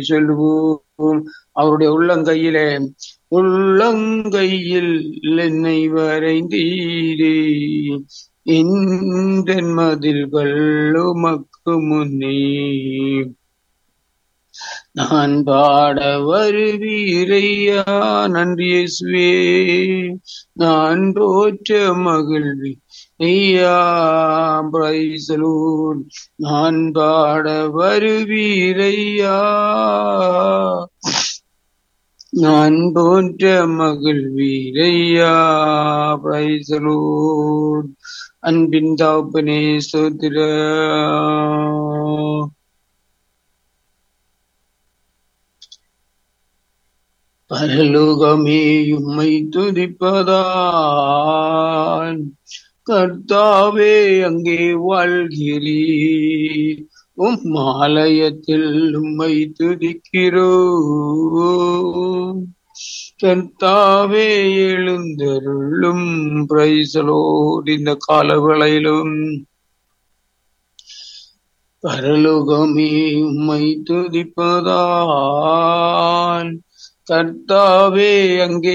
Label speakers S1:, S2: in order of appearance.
S1: சொல்லுவோம் அவருடைய உள்ளங்கையிலே உள்ளங்கையில் என்னை வரைந்தீரே இந்த மதில்கள் உமக்கு முன்னே நான் பாட வருவீரையா நன்றி இயேசுவே நான் போற்ற மகிழ்வி ஐயா பிரைசலூன் நான் பாட வருவீரையா நான் போன்ற மகிழ்வீரையா பிரைசலூன் அன்பின் தாப்பனே சோதிர பரலோகமே உம்மை துதிப்பதான் கர்த்தாவே அங்கே வாழ்கிறீர் உம் ஆலயத்தில் உம்மை துதிக்கிறோம் கர்த்தாவே எழுந்தருளும் பிரைசலோடு இந்த காலவேளையிலும் பரலோகமே உம்மை துதிப்பதான் கர்த்தாவே அங்கே